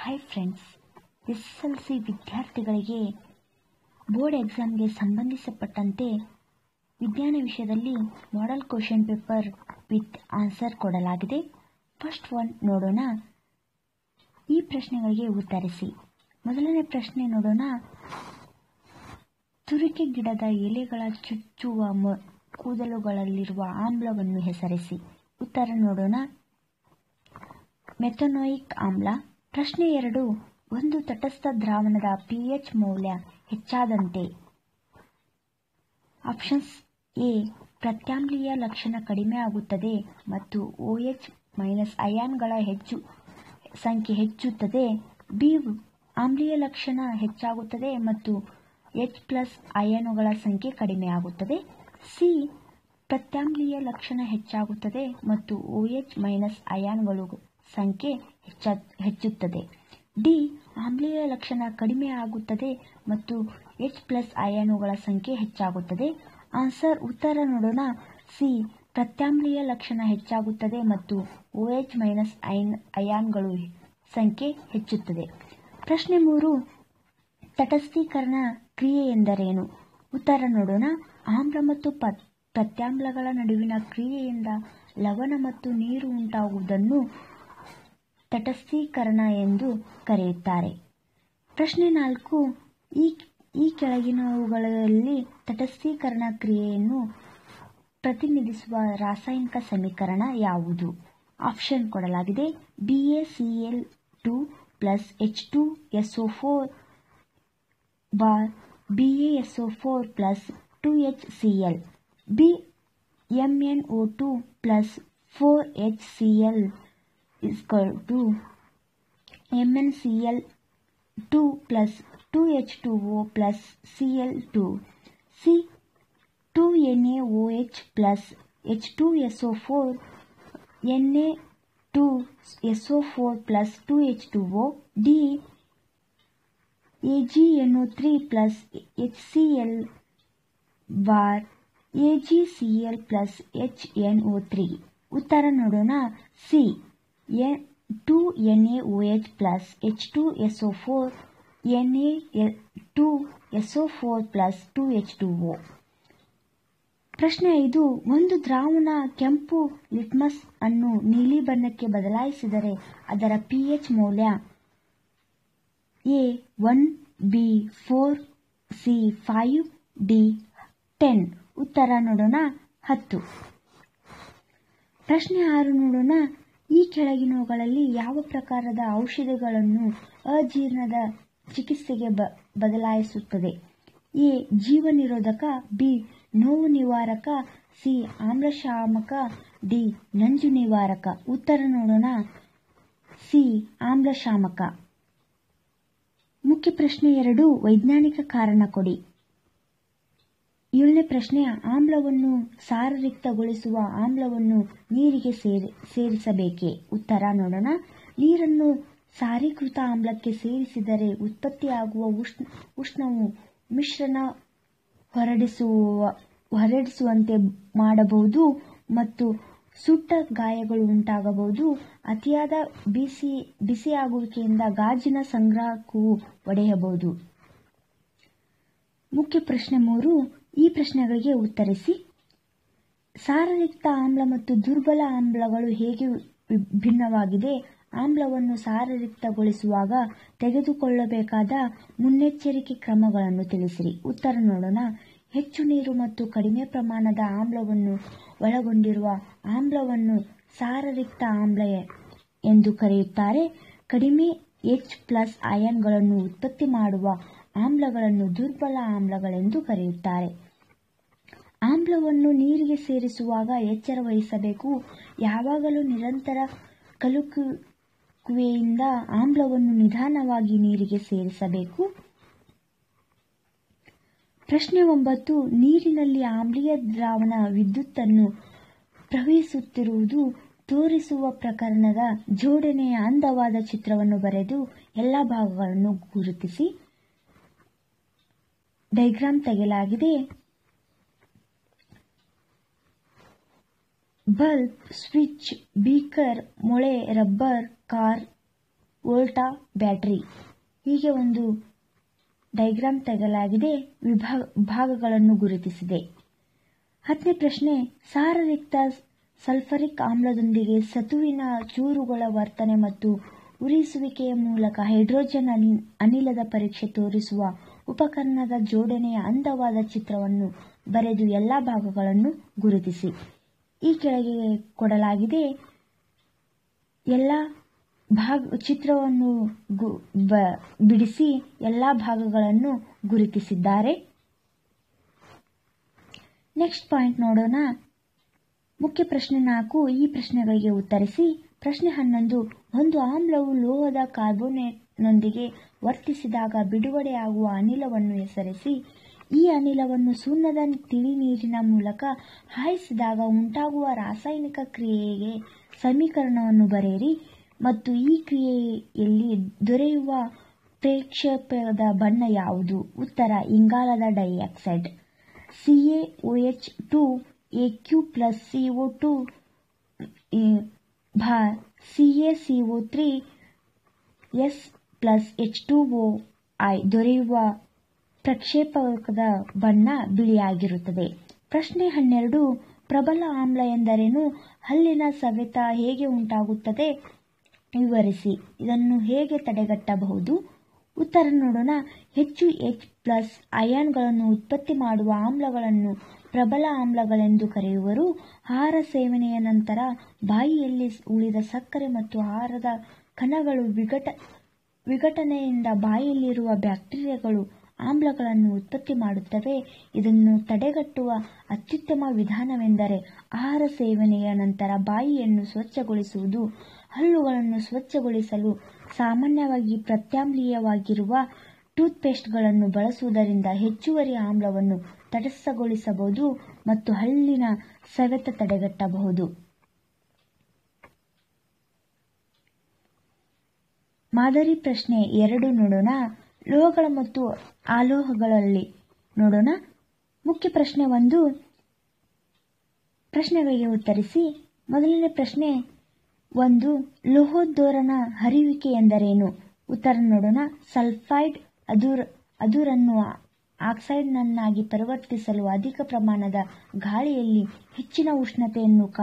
hi friends S S L C ವಿದ್ಯಾರ್ಥಿಗಳಿಗೆ board ಎಕ್ಸಾಮ್ಗೆ ಸಂಬಂಧಿಸಪಟ್ಟಂತೆ ವಿಜ್ಞಾನ ವಿಷಯದಲ್ಲಿ model question paper with answer ಕೊಡಲಾಗಿದೆ ಫಸ್ಟ್ ಒನ್ ನೋಡೋಣ ಈ ಪ್ರಶ್ನೆಗಳಿಗೆ ಉತ್ತರಿಸಿ ಮೊದಲನೇ ಪ್ರಶ್ನೆ ನೋಡೋಣ ತುರಿಕೆ ಗಿಡದ ಎಲೆಗಳ ಚುಚ್ಚುವ ಮ- ಕೂದಲುಗಳಲ್ಲಿರುವ ಆಮ್ಲವನ್ನು ಹೆಸರಿಸಿ ಉತ್ತರ ನೋಡೋಣ ಮೆಥನೋಯಿಕ್ ಆಮ್ಲ ಪ್ರಶ್ನೆ ಎರಡು ಒಂದು ತಟಸ್ಥ ದ್ರಾವಣದ ಪಿಎಚ್ ಮೌಲ್ಯ ಹೆಚ್ಚಾದಂತೆ ಆಪ್ಷನ್ಸ್ ಎ ಪ್ರತ್ಯಾಮ್ಲೀಯ ಲಕ್ಷಣ ಕಡಿಮೆ ಆಗುತ್ತದೆ ಮತ್ತು ಓಎಚ್ ಮೈನಸ್ ಅಯಾನ್ಗಳ ಹೆಚ್ಚು ಸಂಖ್ಯೆ ಹೆಚ್ಚುತ್ತದೆ ಬಿ ಆಮ್ಲೀಯ ಲಕ್ಷಣ ಹೆಚ್ಚಾಗುತ್ತದೆ ಮತ್ತು ಎಚ್ ಪ್ಲಸ್ ಅಯಾನುಗಳ ಸಂಖ್ಯೆ ಕಡಿಮೆ ಆಗುತ್ತದೆ ಸಿ ಪ್ರತ್ಯಾಮ್ಲೀಯ ಲಕ್ಷಣ ಹೆಚ್ಚಾಗುತ್ತದೆ ಮತ್ತು ಓಎಚ್ ಮೈನಸ್ ಅಯಾನ್ಗಳು ಸಂಖ್ಯೆ ಹೆಚ್ಚ ಹೆಚ್ಚುತ್ತದೆ ಡಿ ಆಮ್ಲೀಯ ಲಕ್ಷಣ ಕಡಿಮೆ ಆಗುತ್ತದೆ ಮತ್ತು ಎಚ್ ಪ್ಲಸ್ ಅಯಾನುಗಳ ಸಂಖ್ಯೆ ಹೆಚ್ಚಾಗುತ್ತದೆ ಆನ್ಸರ್ ಉತ್ತರ ನೋಡೋಣ ಸಿ ಪ್ರತ್ಯಾಮ್ಲೀಯ ಲಕ್ಷಣ ಹೆಚ್ಚಾಗುತ್ತದೆ ಮತ್ತು ಓಎಚ್ ಮೈನಸ್ ಅಯನ್ ಅಯಾನ್ಗಳು ಸಂಖ್ಯೆ ಹೆಚ್ಚುತ್ತದೆ ಪ್ರಶ್ನೆ ಮೂರು ತಟಸ್ಥೀಕರಣ ಕ್ರಿಯೆ ಎಂದರೇನು ಉತ್ತರ ನೋಡೋಣ ಆಮ್ಲ ಮತ್ತು ಪ ಪ್ರತ್ಯಾಮ್ಲಗಳ ನಡುವಿನ ಕ್ರಿಯೆಯಿಂದ ಲವಣ ಮತ್ತು ನೀರು ಉಂಟಾಗುವುದನ್ನು ತಟಸ್ಥೀಕರಣ ಎಂದು ಕರೆಯುತ್ತಾರೆ ಪ್ರಶ್ನೆ ನಾಲ್ಕು ಈ ಈ ಕೆಳಗಿನವುಗಳಲ್ಲಿ ತಟಸ್ಥೀಕರಣ ಕ್ರಿಯೆಯನ್ನು ಪ್ರತಿನಿಧಿಸುವ ರಾಸಾಯನಿಕ ಸಮೀಕರಣ ಯಾವುದು ಆಪ್ಷನ್ ಕೊಡಲಾಗಿದೆ B A C L two plus H two S O four bar B A S O four plus two H C L B M N O two plus four H C L equal two M N C L two plus two H two O plus C L two C two N A O H plus H two S O four N A two S O four plus two H two O D A G N O three plus H C L bar A G C L plus H N O three ಉತ್ತರ ನೋಡೋಣ C N two N A O H plus H two S O four N A two S O four plus two H two O ಪ್ರಶ್ನೆ ಐದು ಒಂದು ದ್ರಾವಣ ಕೆಂಪು litmus ಅನ್ನು ನೀಲಿ ಬಣ್ಣಕ್ಕೆ ಬದಲಾಯಿಸಿದರೆ ಅದರ ಪಿಎಚ್ ಮೌಲ್ಯ A one B four C five D ten ಉತ್ತರ ನೋಡೋಣ ಹತ್ತು ಪ್ರಶ್ನೆ ಆರು ನೋಡೋಣ ಈ ಕೆಳಗಿನವುಗಳಲ್ಲಿ ಯಾವ ಪ್ರಕಾರದ ಔಷಧಿಗಳನ್ನು ಅಜೀರ್ಣದ ಚಿಕಿತ್ಸೆಗೆ ಬ ಬದಲಾಯಿಸುತ್ತದೆ ಎ ಜೀವ ನಿರೋಧಕ ಬಿ ನೋವು ನಿವಾರಕ ಸಿ ಆಮ್ಲಶಾಮಕ ಡಿ ನಂಜು ನಿವಾರಕ ಉತ್ತರ ನೋಡೋಣ ಸಿ ಆಮ್ಲಶಾಮಕ ಮುಖ್ಯ ಪ್ರಶ್ನೆ ಎರಡು ವೈಜ್ಞಾನಿಕ ಕಾರಣ ಕೊಡಿ ಏಳನೇ ಪ್ರಶ್ನೆ ಆಮ್ಲವನ್ನು ಸಾರರಿಕ್ತಗೊಳಿಸುವ ಆಮ್ಲವನ್ನು ನೀರಿಗೆ ಸೇರಿ ಸೇರಿಸಬೇಕೇ ಉತ್ತರ ನೋಡೋಣ ನೀರನ್ನು ಸಾರೀಕೃತ ಆಮ್ಲಕ್ಕೆ ಸೇರಿಸಿದರೆ ಉತ್ಪತ್ತಿಯಾಗುವ ಉಷ್ಣ ಉಷ್ಣವು ಮಿಶ್ರಣ ಹೊರಡಿಸುವ ಹೊರಡಿಸುವಂತೆ ಮಾಡಬಹುದು ಮತ್ತು ಸುಟ್ಟ ಗಾಯಗಳು ಉಂಟಾಗಬಹುದು ಅತಿಯಾದ ಬಿಸಿ ಬಿಸಿಯಾಗುವಿಕೆಯಿಂದ ಗಾಜಿನ ಸಂಗ್ರಾಹಕವು ಒಡೆಯಬಹುದು ಮುಖ್ಯ ಪ್ರಶ್ನೆ ಮೂರು ಈ ಪ್ರಶ್ನೆಗಳಿಗೆ ಉತ್ತರಿಸಿ ಸಾರಯುಕ್ತ ಆಮ್ಲ ಮತ್ತು ದುರ್ಬಲ ಆಮ್ಲಗಳು ಹೇಗೆ ವಿ- ಭಿನ್ನವಾಗಿದೆ ಆಮ್ಲವನ್ನು ಸಾರಯುಕ್ತಗೊಳಿಸುವಾಗ ತೆಗೆದುಕೊಳ್ಳಬೇಕಾದ ಮುನ್ನೆಚ್ಚರಿಕೆ ಕ್ರಮಗಳನ್ನು ತಿಳಿಸಿರಿ ಉತ್ತರ ನೋಡೋಣ ಹೆಚ್ಚು ನೀರು ಮತ್ತು ಕಡಿಮೆ ಪ್ರಮಾಣದ ಆಮ್ಲವನ್ನು ಒಳಗೊಂಡಿರುವ ಆಮ್ಲವನ್ನು ಸಾರಯುಕ್ತ ಆಮ್ಲ ಎಂದು ಕರೆಯುತ್ತಾರೆ ಕಡಿಮೆ ಎಚ್ ಪ್ಲಸ್ ಅಯಾನ್ಗಳನ್ನು ಉತ್ಪತ್ತಿ ಮಾಡುವ ಆಮ್ಲಗಳನ್ನು ದುರ್ಬಲ ಆಮ್ಲಗಳೆಂದು ಕರೆಯುತ್ತಾರೆ ಆಮ್ಲವನ್ನು ನೀರಿಗೆ ಸೇರಿಸುವಾಗ ಎಚ್ಚರ ವಹಿಸಬೇಕು ಯಾವಾಗಲೂ ನಿರಂತರ ಕಲುಕುವೆಯಿಂದ ಆಮ್ಲವನ್ನು ನಿಧಾನವಾಗಿ ನೀರಿಗೆ ಸೇರಿಸಬೇಕು ಪ್ರಶ್ನೆ ಒಂಬತ್ತು ನೀರಿನಲ್ಲಿ ಆಮ್ಲೀಯ ದ್ರಾವಣ ವಿದ್ಯುತ್ತನ್ನು ಪ್ರವಹಿಸುತ್ತಿರುವುದು ತೋರಿಸುವ ಪ್ರಕರಣದ ಜೋಡಣೆಯ ಅಂದವಾದ ಚಿತ್ರವನ್ನು ಬರೆದು ಎಲ್ಲ ಭಾಗಗಳನ್ನು ಗುರುತಿಸಿ ಡೈಗ್ರಾಮ್ ತೆಗೆಯಲಾಗಿದೆ ಬಲ್ಬ್ ಸ್ವಿಚ್ ಬೀಕರ್ ಮೊಳೆ ರಬ್ಬರ್ ಕಾರ್ ವೋಲ್ಟಾ ಬ್ಯಾಟರಿ ಹೀಗೆ ಒಂದು ಡೈಗ್ರಾಮ್ ತೆಗೆಯಲಾಗಿದೆ ವಿಭಾಗ ಭಾಗಗಳನ್ನು ಗುರುತಿಸಿದೆ ಹತ್ತನೇ ಪ್ರಶ್ನೆ ಸಾರರಿಕ್ತ ಸಲ್ಫರಿಕ್ ಆಮ್ಲದೊಂದಿಗೆ ಸತುವಿನ ಚೂರುಗಳ ವರ್ತನೆ ಮತ್ತು ಉರಿಸುವಿಕೆಯ ಮೂಲಕ ಹೈಡ್ರೋಜನ್ ಅನಿ- ಅನಿಲದ ಪರೀಕ್ಷೆ ತೋರಿಸುವ ಉಪಕರಣದ ಜೋಡಣೆಯ ಅಂದವಾದ ಚಿತ್ರವನ್ನು ಬರೆದು ಎಲ್ಲ ಭಾಗಗಳನ್ನು ಗುರುತಿಸಿ ಈ ಕೆಳಗೆ ಕೊಡಲಾಗಿದೆ ಎಲ್ಲ ಭಾಗ ಚಿತ್ರವನ್ನು ಗು- ಬ- ಬಿಡಿಸಿ ಎಲ್ಲ ಭಾಗಗಳನ್ನು ಗುರುತಿಸಿದ್ದಾರೆ ನೆಕ್ಸ್ಟ್ ಪಾಯಿಂಟ್ ನೋಡೋಣ ಮುಖ್ಯ ಪ್ರಶ್ನೆ ನಾಲ್ಕು ಈ ಪ್ರಶ್ನೆಗಳಿಗೆ ಉತ್ತರಿಸಿ ಪ್ರಶ್ನೆ ಹನ್ನೊಂದು ಒಂದು ಆಮ್ಲವು ಲೋಹದ ಕಾರ್ಬೋನೇಟ್ನೊಂದಿಗೆ ವರ್ತಿಸಿದಾಗ ಬಿಡುಗಡೆಯಾಗುವ ಅನಿಲವನ್ನು ಹೆಸರಿಸಿ ಈ ಅನಿಲವನ್ನು ಸುಣ್ಣದ ತಿಳಿ ನೀರಿನ ಮೂಲಕ ಹಾಯಿಸಿದಾಗ ಉಂಟಾಗುವ ರಾಸಾಯನಿಕ ಕ್ರಿಯೆಗೆ ಸಮೀಕರಣವನ್ನು ಬರೆಯಿರಿ ಮತ್ತು ಈ ಕ್ರಿಯೆಯಲ್ಲಿ ದೊರೆಯುವ ಪ್ರೇಕ್ಷೇಪದ ಬಣ್ಣ ಯಾವುದು ಉತ್ತರ ಇಂಗಾಲದ dioxide C A O H two A Q plus C O two ಭಾ C A C O three S plus H two O ಐ ದೊರೆಯುವ ಪ್ರಕ್ಷೇಪಕದ ಬಣ್ಣ ಬಿಳಿಯಾಗಿರುತ್ತದೆ ಪ್ರಶ್ನೆ ಹನ್ನೆರಡು ಪ್ರಬಲ ಆಮ್ಲ ಎಂದರೇನು ಹಲ್ಲಿನ ಸವೆತ ಹೇಗೆ ಉಂಟಾಗುತ್ತದೆ ವಿವರಿಸಿ ಇದನ್ನು ಹೇಗೆ ತಡೆಗಟ್ಟಬಹುದು ಉತ್ತರ ನೋಡೋಣ ಹೆಚ್ಚು ಎಚ್ ಪ್ಲಸ್ ಅಯಾನ್ಗಳನ್ನು ಉತ್ಪತ್ತಿ ಮಾಡುವ ಆಮ್ಲಗಳನ್ನು ಪ್ರಬಲ ಆಮ್ಲಗಳೆಂದು ಕರೆಯುವರು ಆಹಾರ ಸೇವನೆಯ ನಂತರ ಬಾಯಿಯಲ್ಲಿ ಉಳಿದ ಸಕ್ಕರೆ ಮತ್ತು ಆಹಾರದ ಕಣಗಳು ವಿಘಟ ವಿಘಟನೆಯಿಂದ ಬಾಯಿಯಲ್ಲಿರುವ ಬ್ಯಾಕ್ಟೀರಿಯಾಗಳು ಆಮ್ಲಗಳನ್ನು ಉತ್ಪತ್ತಿ ಮಾಡುತ್ತವೆ ಇದನ್ನು ತಡೆಗಟ್ಟುವ ಅತ್ಯುತ್ತಮ ವಿಧಾನವೆಂದರೆ ಆಹಾರ ಸೇವನೆಯ ನಂತರ ಬಾಯಿಯನ್ನು ಸ್ವಚ್ಛಗೊಳಿಸುವುದು ಹಲ್ಲುಗಳನ್ನು ಸ್ವಚ್ಛಗೊಳಿಸಲು ಸಾಮಾನ್ಯವಾಗಿ ಪ್ರತ್ಯಾಮ್ಲೀಯವಾಗಿರುವ ಟೂತ್ಪೇಸ್ಟ್ಗಳನ್ನು ಬಳಸುವುದರಿಂದ ಹೆಚ್ಚುವರಿ ಆಮ್ಲವನ್ನು ತಟಸ್ಥಗೊಳಿಸಬಹುದು ಮತ್ತು ಹಲ್ಲಿನ ಸವೆತ ತಡೆಗಟ್ಟಬಹುದು ಮಾದರಿ ಪ್ರಶ್ನೆ ಎರಡು ನೋಡೋಣ ಲೋಹಗಳ ಮತ್ತು ಆಲೋಹಗಳಲ್ಲಿ ನೋಡೋಣ ಮುಖ್ಯ ಪ್ರಶ್ನೆ ಒಂದು ಪ್ರಶ್ನೆಗಳಿಗೆ ಉತ್ತರಿಸಿ ಮೊದಲನೇ ಪ್ರಶ್ನೆ ಒಂದು ಲೋಹೋದ್ಧೋರಣ ಹರಿಯುವಿಕೆ ಎಂದರೇನು ಉತ್ತರ ನೋಡೋಣ ಸಲ್ಫೈಡ್ ಅದುರ್ ಅದುರನ್ನು ಆಕ್ಸೈಡ್ನನ್ನಾಗಿ ಪರಿವರ್ತಿಸಲು ಅಧಿಕ ಪ್ರಮಾಣದ ಗಾಳಿಯಲ್ಲಿ ಹೆಚ್ಚಿನ ಉಷ್ಣತೆಯನ್ನು ಕಾ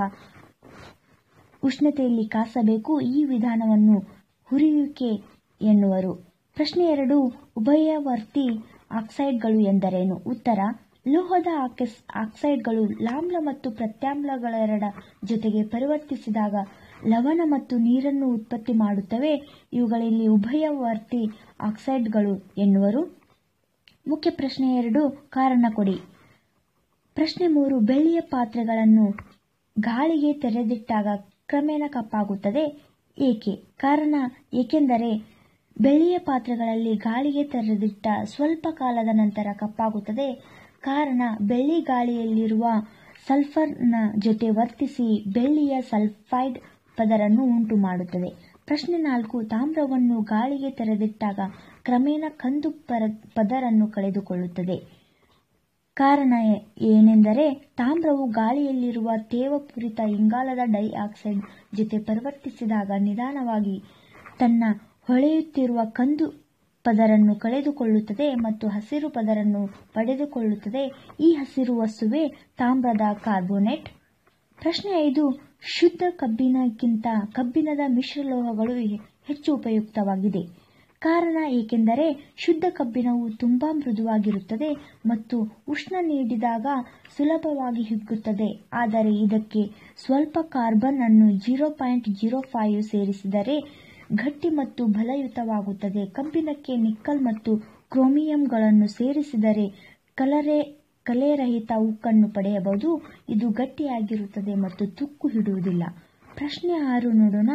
ಉಷ್ಣತೆಯಲ್ಲಿ ಕಾಸಬೇಕು ಈ ವಿಧಾನವನ್ನು ಹುರಿಯುವಿಕೆ ಎನ್ನುವರು ಪ್ರಶ್ನೆ ಎರಡು ಉಭಯವರ್ತಿ ಆಕ್ಸೈಡ್ಗಳು ಎಂದರೇನು ಉತ್ತರ ಲೋಹದ ಆಕ್ಸ್ ಆಕ್ಸೈಡ್ಗಳು ಲಾಮ್ಲ ಮತ್ತು ಪ್ರತ್ಯಾಮ್ಲಗಳೆರಡ ಜೊತೆಗೆ ಪರಿವರ್ತಿಸಿದಾಗ ಲವಣ ಮತ್ತು ನೀರನ್ನು ಉತ್ಪತ್ತಿ ಮಾಡುತ್ತವೆ ಇವುಗಳಲ್ಲಿ ಉಭಯವರ್ತಿ ಆಕ್ಸೈಡ್ಗಳು ಎನ್ನುವರು ಮುಖ್ಯ ಪ್ರಶ್ನೆ ಎರಡು ಕಾರಣ ಕೊಡಿ ಪ್ರಶ್ನೆ ಮೂರು ಬೆಳ್ಳಿಯ ಪಾತ್ರೆಗಳನ್ನು ಗಾಳಿಗೆ ತೆರೆದಿಟ್ಟಾಗ ಕ್ರಮೇಣ ಕಪ್ಪಾಗುತ್ತದೆ ಏಕೆ ಕಾರಣ ಏಕೆಂದರೆ ಬೆಳ್ಳಿಯ ಪಾತ್ರೆಗಳಲ್ಲಿ ಗಾಳಿಗೆ ತೆರೆದಿಟ್ಟ ಸ್ವಲ್ಪ ಕಾಲದ ನಂತರ ಕಪ್ಪಾಗುತ್ತದೆ ಕಾರಣ ಬೆಳ್ಳಿ ಗಾಳಿಯಲ್ಲಿರುವ ಸಲ್ಫರ್ನ ಜೊತೆ ವರ್ತಿಸಿ ಬೆಳ್ಳಿಯ ಸಲ್ಫೈಡ್ ಪದರನ್ನು ಉಂಟು ಮಾಡುತ್ತದೆ ಪ್ರಶ್ನೆ ನಾಲ್ಕು ತಾಮ್ರವನ್ನು ಗಾಳಿಗೆ ತೆರೆದಿಟ್ಟಾಗ ಕ್ರಮೇಣ ಕಂದು ಪರ ಪದರನ್ನು ಕಳೆದುಕೊಳ್ಳುತ್ತದೆ ಕಾರಣ ಏನೆಂದರೆ ತಾಮ್ರವು ಗಾಳಿಯಲ್ಲಿರುವ ತೇವಪೂರಿತ ಇಂಗಾಲದ ಡೈಆಕ್ಸೈಡ್ ಜೊತೆ ಪರಿವರ್ತಿಸಿದಾಗ ನಿಧಾನವಾಗಿ ತನ್ನ ಹೊಳೆಯುತ್ತಿರುವ ಕಂದು ಪದರನ್ನು ಕಳೆದುಕೊಳ್ಳುತ್ತದೆ ಮತ್ತು ಹಸಿರು ಪದರನ್ನು ಪಡೆದುಕೊಳ್ಳುತ್ತದೆ ಈ ಹಸಿರು ವಸ್ತುವೇ ತಾಮ್ರದ ಕಾರ್ಬೋನೇಟ್ ಪ್ರಶ್ನೆ ಐದು ಶುದ್ಧ ಕಬ್ಬಿಣಕ್ಕಿಂತ ಕಬ್ಬಿಣದ ಮಿಶ್ರಲೋಹಗಳು ಹೆಚ್ಚು ಉಪಯುಕ್ತವಾಗಿದೆ ಕಾರಣ ಏಕೆಂದರೆ ಶುದ್ಧ ಕಬ್ಬಿಣವು ತುಂಬಾ ಮೃದುವಾಗಿರುತ್ತದೆ ಮತ್ತು ಉಷ್ಣ ನೀಡಿದಾಗ ಸುಲಭವಾಗಿ ಹಿಗ್ಗುತ್ತದೆ ಆದರೆ ಇದಕ್ಕೆ ಸ್ವಲ್ಪ ಕಾರ್ಬನ್ ಅನ್ನು ಜೀರೋ ಪಾಯಿಂಟ್ ಜೀರೋ ಫೈವ್ ಸೇರಿಸಿದರೆ ಗಟ್ಟಿ ಮತ್ತು ಬಲಯುತವಾಗುತ್ತದೆ ಕಬ್ಬಿಣಕ್ಕೆ ನಿಕ್ಕಲ್ ಮತ್ತು ಕ್ರೋಮಿಯಂಗಳನ್ನು ಸೇರಿಸಿದರೆ ಕಲರೆ ಕಲೆರಹಿತ ಉಕ್ಕನ್ನು ಪಡೆಯಬಹುದು ಇದು ಗಟ್ಟಿಯಾಗಿರುತ್ತದೆ ಮತ್ತು ತುಕ್ಕು ಹಿಡುವುದಿಲ್ಲ ಪ್ರಶ್ನೆ ಆರು ನೋಡೋಣ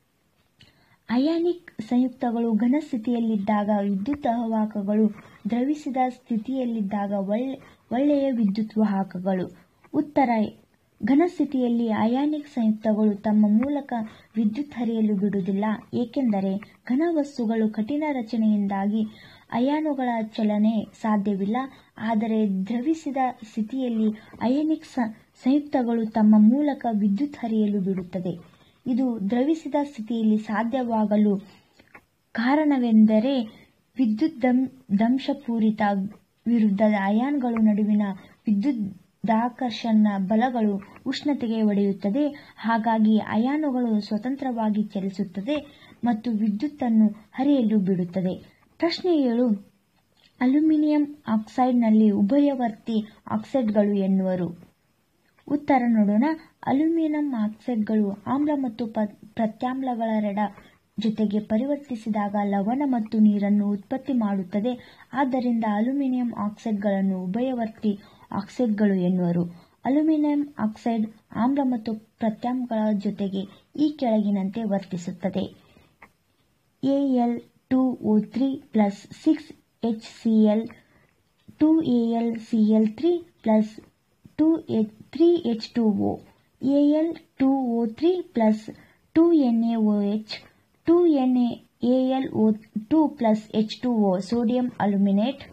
ಅಯಾನಿಕ್ ಸಂಯುಕ್ತಗಳು ಘನ ಸ್ಥಿತಿಯಲ್ಲಿದ್ದಾಗ ವಿದ್ಯುತ್ ವಾಹಕಗಳು ದ್ರವಿಸಿದ ಸ್ಥಿತಿಯಲ್ಲಿದ್ದಾಗ ಒಳ್ಳೆ ಒಳ್ಳೆಯ ವಿದ್ಯುತ್ ವಾಹಕಗಳು ಉತ್ತರ ಘನ ಸ್ಥಿತಿಯಲ್ಲಿ ಅಯಾನಿಕ್ ಸಂಯುಕ್ತಗಳು ತಮ್ಮ ಮೂಲಕ ವಿದ್ಯುತ್ ಹರಿಯಲು ಬಿಡುವುದಿಲ್ಲ ಏಕೆಂದರೆ ಘನ ವಸ್ತುಗಳು ಕಠಿಣ ರಚನೆಯಿಂದಾಗಿ ಅಯಾನುಗಳ ಚಲನೆ ಸಾಧ್ಯವಿಲ್ಲ ಆದರೆ ದ್ರವಿಸಿದ ಸ್ಥಿತಿಯಲ್ಲಿ ಅಯಾನಿಕ್ ಸಂಯುಕ್ತಗಳು ತಮ್ಮ ಮೂಲಕ ವಿದ್ಯುತ್ ಹರಿಯಲು ಬಿಡುತ್ತದೆ ಇದು ದ್ರವಿಸಿದ ಸ್ಥಿತಿಯಲ್ಲಿ ಸಾಧ್ಯವಾಗಲು ಕಾರಣವೆಂದರೆ ವಿದ್ಯುತ್ ದಂ- ದಂಶಪೂರಿತ ವಿರುದ್ಧ ಅಯಾನ್ಗಳ ನಡುವಿನ ವಿದ್ಯುದಾಕರ್ಷಣ ಬಲಗಳು ಉಷ್ಣತೆಗೆ ಒಡೆಯುತ್ತದೆ ಹಾಗಾಗಿ ಅಯಾನುಗಳು ಸ್ವತಂತ್ರವಾಗಿ ಚಲಿಸುತ್ತದೆ ಮತ್ತು ವಿದ್ಯುತ್ತನ್ನು ಹರಿಯಲು ಬಿಡುತ್ತದೆ ಪ್ರಶ್ನೆ ಏಳು ಅಲ್ಯೂಮಿನಿಯಂ ಆಕ್ಸೈಡ್ನಲ್ಲಿ ಉಭಯವರ್ತಿ ಆಕ್ಸೈಡ್ಗಳು ಎನ್ನುವರು ಉತ್ತರ ನೋಡೋಣ ಅಲ್ಯೂಮಿನಿಯಂ ಆಕ್ಸೈಡ್ಗಳು ಆಮ್ಲ ಮತ್ತು ಪ- ಪ್ರತ್ಯಾಮ್ಲಗಳೆರಡ ಜೊತೆಗೆ ಪರಿವರ್ತಿಸಿದಾಗ ಲವಣ ಮತ್ತು ನೀರನ್ನು ಉತ್ಪತ್ತಿ ಮಾಡುತ್ತದೆ ಆದ್ದರಿಂದ ಅಲ್ಯೂಮಿನಿಯಂ ಆಕ್ಸೈಡ್ಗಳನ್ನು ಉಭಯವರ್ತಿ ಆಕ್ಸೈಡ್ಗಳು ಎನ್ನುವರು ಅಲ್ಯೂಮಿನಿಯಂ ಆಕ್ಸೈಡ್ ಆಮ್ಲ ಮತ್ತು ಪ್ರತ್ಯಾಮ್ಲಗಳ ಜೊತೆಗೆ ಈ ಕೆಳಗಿನಂತೆ ವರ್ತಿಸುತ್ತದೆ L two O three plus six H C L two A L C L three plus two H three H two O A L two O three plus two N A O H two N A L O two plus H two O sodium aluminate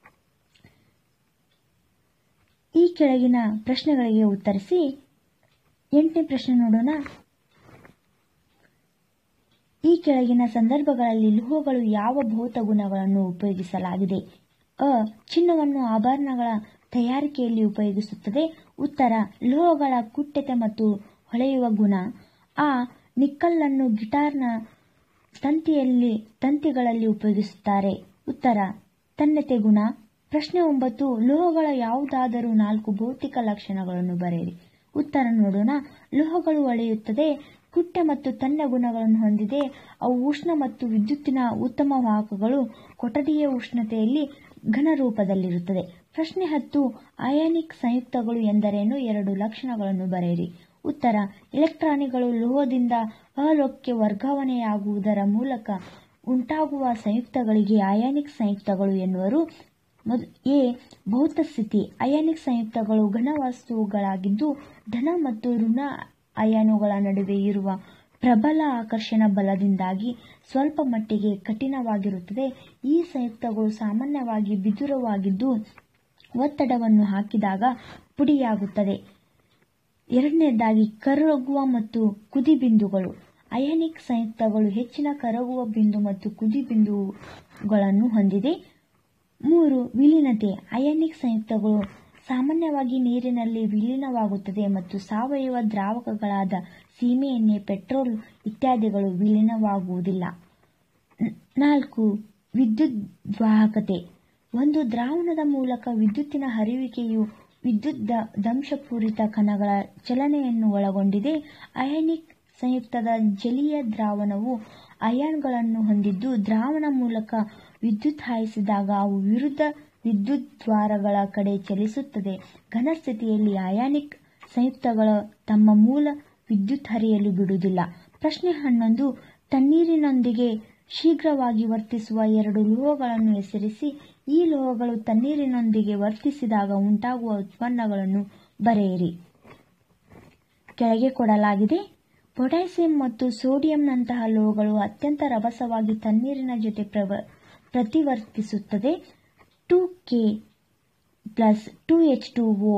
ಈ ಕೆಳಗಿನ ಪ್ರಶ್ನೆಗಳಿಗೆ ಉತ್ತರಿಸಿ ಎಂಟನೇ ಪ್ರಶ್ನೆ ನೋಡೋಣ ಈ ಕೆಳಗಿನ ಸಂದರ್ಭಗಳಲ್ಲಿ ಲೋಹಗಳು ಯಾವ ಭೌತ ಗುಣಗಳನ್ನು ಉಪಯೋಗಿಸಲಾಗಿದೆ ಅ ಚಿನ್ನವನ್ನು ಆಭರಣಗಳ ತಯಾರಿಕೆಯಲ್ಲಿ ಉಪಯೋಗಿಸುತ್ತದೆ ಉತ್ತರ ಲೋಹಗಳ ಕುಟ್ಟೆತೆ ಮತ್ತು ಹೊಳೆಯುವ ಗುಣ ಆ ನಿಕ್ಕಲ್ಲನ್ನು ಗಿಟಾರ್ನ ತಂತಿಯಲ್ಲಿ ತಂತಿಗಳಲ್ಲಿ ಉಪಯೋಗಿಸುತ್ತಾರೆ ಉತ್ತರ ತನ್ನತೆ ಗುಣ ಪ್ರಶ್ನೆ ಒಂಬತ್ತು ಲೋಹಗಳ ಯಾವುದಾದರೂ ನಾಲ್ಕು ಭೌತಿಕ ಲಕ್ಷಣಗಳನ್ನು ಬರೆಯಿರಿ ಉತ್ತರ ನೋಡೋಣ ಲೋಹಗಳು ಒಳೆಯುತ್ತದೆ ಕುಟ್ಟೆ ಮತ್ತು ತನ್ನ ಗುಣಗಳನ್ನು ಹೊಂದಿದೆ ಅವು ಉಷ್ಣ ಮತ್ತು ವಿದ್ಯುತ್ತಿನ ಉತ್ತಮ ವಾಹಕಗಳು ಕೊಠಡಿಯ ಉಷ್ಣತೆಯಲ್ಲಿ ಘನ ರೂಪದಲ್ಲಿರುತ್ತದೆ ಪ್ರಶ್ನೆ ಹತ್ತು ಅಯಾನಿಕ್ ಸಂಯುಕ್ತಗಳು ಎಂದರೇನು ಎರಡು ಲಕ್ಷಣಗಳನ್ನು ಬರೆಯಿರಿ ಉತ್ತರ ಎಲೆಕ್ಟ್ರಾನಿಗಳು ಲೋಹದಿಂದ ಅಲೋಹಕ್ಕೆ ವರ್ಗಾವಣೆಯಾಗುವುದರ ಮೂಲಕ ಉಂಟಾಗುವ ಸಂಯುಕ್ತಗಳಿಗೆ ಅಯಾನಿಕ್ ಸಂಯುಕ್ತಗಳು ಎನ್ನುವರು ಮೊದ್- ಎ ಭೌತ ಸ್ಥಿತಿ ಅಯಾನಿಕ್ ಸಂಯುಕ್ತಗಳು ಘನವಸ್ತುಗಳಾಗಿದ್ದು ಧನ ಮತ್ತು ಋಣ ಅಯಾನುಗಳ ನಡುವೆ ಇರುವ ಪ್ರಬಲ ಆಕರ್ಷಣ ಬಲದಿಂದಾಗಿ ಸ್ವಲ್ಪ ಮಟ್ಟಿಗೆ ಕಠಿಣವಾಗಿರುತ್ತದೆ ಈ ಸಂಯುಕ್ತಗಳು ಸಾಮಾನ್ಯವಾಗಿ ಬಿದುರವಾಗಿದ್ದು ಒತ್ತಡವನ್ನು ಹಾಕಿದಾಗ ಪುಡಿಯಾಗುತ್ತದೆ ಎರಡನೇದಾಗಿ ಕರಗುವ ಮತ್ತು ಕುದಿ ಬಿಂದುಗಳು ಅಯಾನಿಕ್ ಸಂಯುಕ್ತಗಳು ಹೆಚ್ಚಿನ ಕರಗುವ ಬಿಂದು ಮತ್ತು ಕುದಿ ಬಿಂದುಗಳನ್ನು ಹೊಂದಿದೆ ಮೂರು ವಿಲೀನತೆ ಅಯಾನಿಕ್ ಸಂಯುಕ್ತಗಳು ಸಾಮಾನ್ಯವಾಗಿ ನೀರಿನಲ್ಲಿ ವಿಲೀನವಾಗುತ್ತದೆ ಮತ್ತು ಸಾವಯವ ದ್ರಾವಕಗಳಾದ ಸೀಮೆ ಎಣ್ಣೆ ಪೆಟ್ರೋಲ್ ಇತ್ಯಾದಿಗಳು ವಿಲೀನವಾಗುವುದಿಲ್ಲ ನ- ನಾಲ್ಕು ವಿದ್ಯುದ್ವಾಹಕತೆ ಒಂದು ದ್ರಾವಣದ ಮೂಲಕ ವಿದ್ಯುತ್ತಿನ ಹರಿಯುವಿಕೆಯು ವಿದ್ಯುತ್ ದ- ದಂಶಪೂರಿತ ಕಣಗಳ ಚಲನೆಯನ್ನು ಒಳಗೊಂಡಿದೆ ಅಯಾನಿಕ್ ಸಂಯುಕ್ತದ ಜಲೀಯ ದ್ರಾವಣವು ಅಯಾನ್ಗಳನ್ನು ಹೊಂದಿದ್ದು ದ್ರಾವಣ ಮೂಲಕ ವಿದ್ಯುತ್ ಹಾಯಿಸಿದಾಗ ಅವು ವಿರುದ್ಧ ವಿದ್ಯುದ್ವಾರಗಳ ಕಡೆ ಚಲಿಸುತ್ತದೆ ಘನ ಸ್ಥಿತಿಯಲ್ಲಿ ಅಯಾನಿಕ್ ಸಂಯುಕ್ತಗಳು ತಮ್ಮ ಮೂಲ ವಿದ್ಯುತ್ ಹರಿಯಲು ಬಿಡುವುದಿಲ್ಲ ಪ್ರಶ್ನೆ ಹನ್ನೊಂದು ತಣ್ಣೀರಿನೊಂದಿಗೆ ಶೀಘ್ರವಾಗಿ ವರ್ತಿಸುವ ಎರಡು ಲೋಹಗಳನ್ನು ಹೆಸರಿಸಿ ಈ ಲೋಹಗಳು ತಣ್ಣೀರಿನೊಂದಿಗೆ ವರ್ತಿಸಿದಾಗ ಉಂಟಾಗುವ ಉತ್ಪನ್ನಗಳನ್ನು ಬರೆಯಿರಿ ಕೆಳಗೆ ಕೊಡಲಾಗಿದೆ ಪೊಟ್ಯಾಸಿಯಂ ಮತ್ತು ಸೋಡಿಯಂನಂತಹ ಲೋಹಗಳು ಅತ್ಯಂತ ರಭಸವಾಗಿ ತಣ್ಣೀರಿನ ಜೊತೆ ಪ್ರವ ಪ್ರತಿವರ್ತಿಸುತ್ತದೆ two K plus two H two O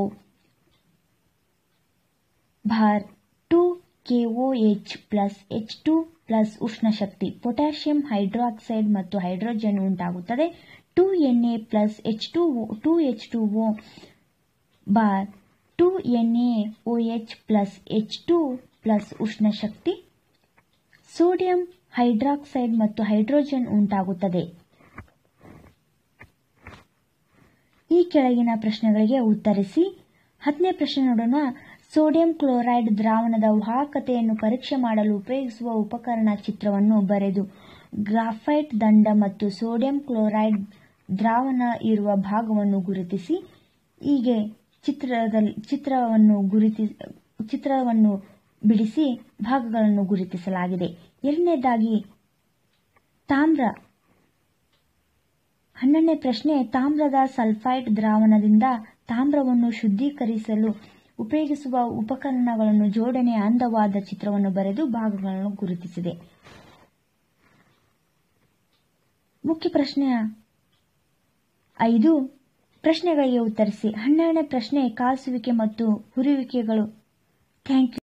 bar two K O H plus H two plus ಉಷ್ಣಶಕ್ತಿ ಪೊಟ್ಯಾಷಿಯಂ ಹೈಡ್ರಾಕ್ಸೈಡ್ ಮತ್ತು ಹೈಡ್ರೋಜನ್ ಉಂಟಾಗುತ್ತದೆ two N A plus H two two H two O bar two N A O H plus H two plus ಉಷ್ಣಶಕ್ತಿ sodium hydroxide ಮತ್ತು hydrogen ಉಂಟಾಗುತ್ತದೆ ಈ ಕೆಳಗಿನ ಪ್ರಶ್ನೆಗಳಿಗೆ ಉತ್ತರಿಸಿ ಹತ್ತನೇ ಪ್ರಶ್ನೆ ನೋಡೋಣ ಸೋಡಿಯಂ ಕ್ಲೋರೈಡ್ ದ್ರಾವಣದ ವಾಹಕತೆಯನ್ನು ಪರೀಕ್ಷೆ ಮಾಡಲು ಉಪಯೋಗಿಸುವ ಉಪಕರಣ ಚಿತ್ರವನ್ನು ಬರೆದು ಗ್ರಾಫೈಟ್ ದಂಡ ಮತ್ತು ಸೋಡಿಯಂ ಕ್ಲೋರೈಡ್ ದ್ರಾವಣ ಇರುವ ಭಾಗವನ್ನು ಗುರುತಿಸಿ ಹೀಗೆ ಚಿತ್ರದಲ್ಲಿ ಚಿತ್ರವನ್ನು ಗುರುತಿ ಚಿತ್ರವನ್ನು ಬಿಡಿಸಿ ಭಾಗಗಳನ್ನು ಗುರುತಿಸಲಾಗಿದೆ ಎರಡನೇದಾಗಿ ತಾಮ್ರ ಹನ್ನೊಂದನೇ ಪ್ರಶ್ನೆ ತಾಮ್ರದ ಸಲ್ಫೈಡ್ ದ್ರಾವಣದಿಂದ ತಾಮ್ರವನ್ನು ಶುದ್ಧೀಕರಿಸಲು ಉಪಯೋಗಿಸುವ ಉಪಕರಣಗಳನ್ನು ಜೋಡಣೆ ಅಂದವಾದ ಚಿತ್ರವನ್ನು ಬರೆದು ಭಾಗಗಳನ್ನು ಗುರುತಿಸಿದೆ ಮುಖ್ಯ ಪ್ರಶ್ನೆ ಐದು ಪ್ರಶ್ನೆಗಳಿಗೆ ಉತ್ತರಿಸಿ ಹನ್ನೆರಡನೇ ಪ್ರಶ್ನೆ ಕಾಸುವಿಕೆ ಮತ್ತು ಹುರಿಯುವಿಕೆಗಳು ಥ್ಯಾಂಕ್ ಯು